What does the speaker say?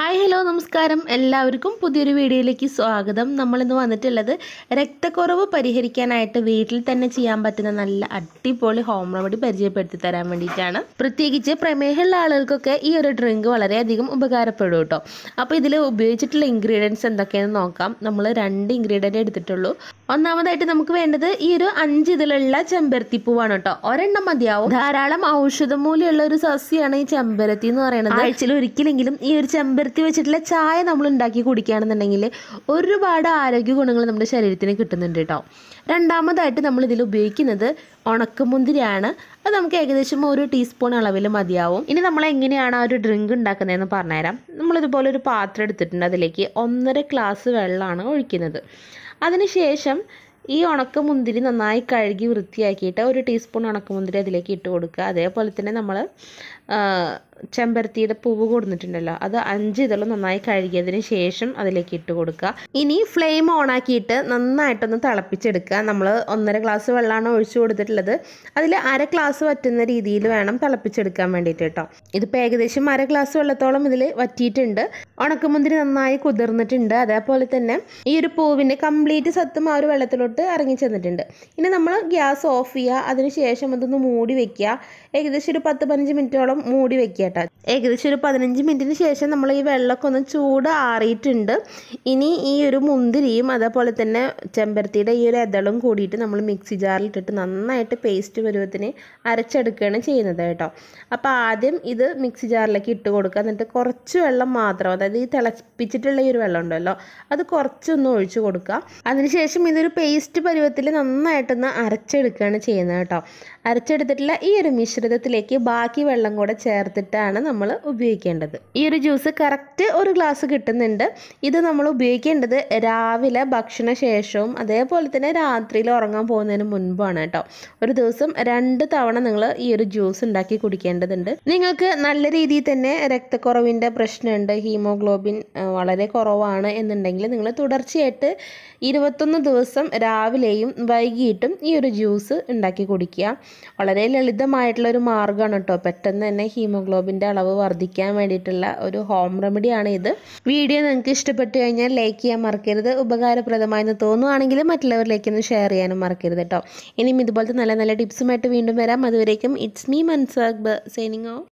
hi hello നമസ്കാരം എല്ലാവർക്കും പുതിയൊരു വീഡിയോയിലേക്ക് സ്വാഗതം നമ്മളിന്ന് വന്നിട്ടുള്ളത് രക്തക്കുറവ് പരിഹരിക്കാനായിട്ട് വീട്ടിൽ തന്നെ ചെയ്യാൻ പറ്റുന്ന നല്ല അടിപൊളി ഹോം റെമഡി പരിചയപ്പെടുത്തി തരാൻ വേണ്ടിയിട്ടാണ് പ്രത്യേകിച്ച് പ്രമേഹമുള്ള ആളുകൾക്കൊക്കെ ഈ ഒരു ഡ്രിങ്ക് വളരെയധികം ഉപകാരപ്പെടും കേട്ടോ അപ്പോൾ ഇതിൽ ഉപയോഗിച്ചിട്ടുള്ള ഇൻഗ്രീഡിയൻസ് എന്തൊക്കെയാണെന്ന് നോക്കാം നമ്മൾ രണ്ട് ഇൻഗ്രീഡിയൻ്റ് എടുത്തിട്ടുള്ളൂ ഒന്നാമതായിട്ട് നമുക്ക് വേണ്ടത് ഈ ഒരു അഞ്ച് ഇതിലുള്ള ചെമ്പരത്തി പൂവാണ് കേട്ടോ ഒരെണ്ണം മതിയാവും ധാരാളം ഔഷധ മൂല്യമുള്ള ഒരു സസ്യമാണ് ഈ ചെമ്പരത്തി എന്ന് പറയുന്നത് ആഴ്ചയിൽ ഒരിക്കലെങ്കിലും ഈ ഒരു ചെമ്പരത്തി വെച്ചിട്ടുള്ള ചായ നമ്മൾ ഉണ്ടാക്കി കുടിക്കുകയാണെന്നുണ്ടെങ്കിൽ ഒരുപാട് ആരോഗ്യ ഗുണങ്ങൾ നമ്മുടെ ശരീരത്തിന് കിട്ടുന്നുണ്ട് കേട്ടോ രണ്ടാമതായിട്ട് നമ്മൾ ഇതിൽ ഉപയോഗിക്കുന്നത് ഉണക്കമുന്തിരിയാണ് അത് നമുക്ക് ഏകദേശം ഒരു ടീസ്പൂൺ അളവിൽ മതിയാവും ഇനി നമ്മൾ എങ്ങനെയാണ് ആ ഒരു ഡ്രിങ്ക് ഉണ്ടാക്കുന്നതെന്ന് പറഞ്ഞുതരാം നമ്മളിതുപോലെ ഒരു പാത്രം എടുത്തിട്ടുണ്ട് അതിലേക്ക് ഒന്നര ഗ്ലാസ് വെള്ളമാണ് ഒഴിക്കുന്നത് അതിനുശേഷം ഈ ഉണക്കമുന്തിരി നന്നായി കഴുകി വൃത്തിയാക്കിയിട്ട് ഒരു ടീസ്പൂൺ ഉണക്കമുന്തിരി അതിലേക്ക് ഇട്ട് കൊടുക്കുക അതേപോലെ തന്നെ നമ്മൾ ചെമ്പരത്തിയുടെ പൂവ് കൊടുത്തിട്ടുണ്ടല്ലോ അത് അഞ്ച് ഇതളും നന്നായി കഴുകിയതിന് ശേഷം അതിലേക്ക് ഇട്ട് കൊടുക്കുക ഇനി ഫ്ലെയിം ഓൺ ആക്കിയിട്ട് നന്നായിട്ടൊന്ന് തിളപ്പിച്ചെടുക്കുക നമ്മൾ ഒന്നര ഗ്ലാസ് വെള്ളമാണ് ഒഴിച്ചു കൊടുത്തിട്ടുള്ളത് അതിൽ അര ഗ്ലാസ് വറ്റുന്ന രീതിയിൽ വേണം തിളപ്പിച്ചെടുക്കാൻ വേണ്ടിയിട്ട് കേട്ടോ ഇതിപ്പോൾ ഏകദേശം അര ഗ്ലാസ് വെള്ളത്തോളം ഇതിൽ വറ്റിയിട്ടുണ്ട് ഉണക്കമുന്തിരി നന്നായി കുതിർന്നിട്ടുണ്ട് അതേപോലെ തന്നെ ഈ ഒരു പൂവിൻ്റെ കംപ്ലീറ്റ് സത്തും ആ ഒരു വെള്ളത്തിലോട്ട് ഇറങ്ങി ചെന്നിട്ടുണ്ട് ഇനി നമ്മൾ ഗ്യാസ് ഓഫ് ചെയ്യുക അതിന് ശേഷം അതൊന്ന് മൂടി വെക്കുക ഏകദേശം ഒരു പത്ത് പതിനഞ്ച് മിനിറ്റോളം മൂടി വെക്കുക കേട്ടോ ഏകദേശം ഒരു പതിനഞ്ച് മിനിറ്റിന് ശേഷം നമ്മൾ ഈ വെള്ളമൊക്കെ ഒന്ന് ചൂട് ആറിയിട്ടുണ്ട് ഇനി ഈ ഒരു മുന്തിരിയും അതേപോലെ തന്നെ ചെമ്പരത്തിയുടെ ഈ ഒരു എതളും കൂടിയിട്ട് നമ്മൾ മിക്സി ജാറിൽ ഇട്ടിട്ട് നന്നായിട്ട് പേസ്റ്റ് പരുവത്തിന് അരച്ചെടുക്കുകയാണ് ചെയ്യുന്നത് കേട്ടോ അപ്പോൾ ആദ്യം ഇത് മിക്സി ജാറിലേക്ക് ഇട്ട് കൊടുക്കുക എന്നിട്ട് കുറച്ച് വെള്ളം മാത്രം അതായത് ഈ തിളപ്പിച്ചിട്ടുള്ള ഈ ഒരു വെള്ളം ഉണ്ടല്ലോ അത് കുറച്ചൊന്ന് ഒഴിച്ചു കൊടുക്കുക അതിനുശേഷം ഇതൊരു പേസ്റ്റ് പരുവത്തിൽ നന്നായിട്ടൊന്ന് അരച്ചെടുക്കുകയാണ് ചെയ്യുന്നത് കേട്ടോ അരച്ചെടുത്തിട്ടുള്ള ഈ ഒരു മിശ്രിതത്തിലേക്ക് ബാക്കി വെള്ളം കൂടെ ചേർത്തിട്ടാണ് നമ്മൾ ഉപയോഗിക്കേണ്ടത് ഈ ഒരു ജ്യൂസ് കറക്റ്റ് ഒരു ഗ്ലാസ് കിട്ടുന്നുണ്ട് ഇത് നമ്മൾ ഉപയോഗിക്കേണ്ടത് രാവിലെ ഭക്ഷണ ശേഷവും അതേപോലെ തന്നെ രാത്രിയിൽ ഉറങ്ങാൻ പോകുന്നതിന് മുൻപാണ് കേട്ടോ ഒരു ദിവസം രണ്ട് തവണ നിങ്ങൾ ഈ ഒരു ജ്യൂസ് ഉണ്ടാക്കി കുടിക്കേണ്ടതുണ്ട് നിങ്ങൾക്ക് നല്ല രീതിയിൽ തന്നെ രക്തക്കുറവിൻ്റെ പ്രശ്നമുണ്ട് ഹീമോഗ്ലോബിൻ വളരെ കുറവാണ് എന്നുണ്ടെങ്കിൽ നിങ്ങൾ തുടർച്ചയായിട്ട് ഇരുപത്തൊന്ന് ദിവസം രാവിലെയും വൈകിട്ടും ഈ ഒരു ജ്യൂസ് ഉണ്ടാക്കി കുടിക്കുക വളരെ ലളിതമായിട്ടുള്ള ഒരു മാർഗ്ഗമാണ് കേട്ടോ പെട്ടെന്ന് തന്നെ ഹീമോഗ്ലോബിൻ്റെ അളവ് വർദ്ധിക്കാൻ വേണ്ടിയിട്ടുള്ള ഒരു ഹോം റെമഡിയാണ് ഇത് വീഡിയോ നിങ്ങൾക്ക് ഇഷ്ടപ്പെട്ടു കഴിഞ്ഞാൽ ലൈക്ക് ചെയ്യാൻ മറക്കരുത് ഉപകാരപ്രദമായെന്ന് തോന്നുവാണെങ്കിൽ മറ്റുള്ളവരിലേക്ക് ഒന്ന് ഷെയർ ചെയ്യാനും മറക്കരുത് കേട്ടോ ഇനിയും ഇതുപോലത്തെ നല്ല നല്ല ടിപ്സുമായിട്ട് വീണ്ടും വരാം അതുവരേക്കും ഇറ്റ്സ് മീ മൻസാഗ് സൈനിങ് ഓഫ്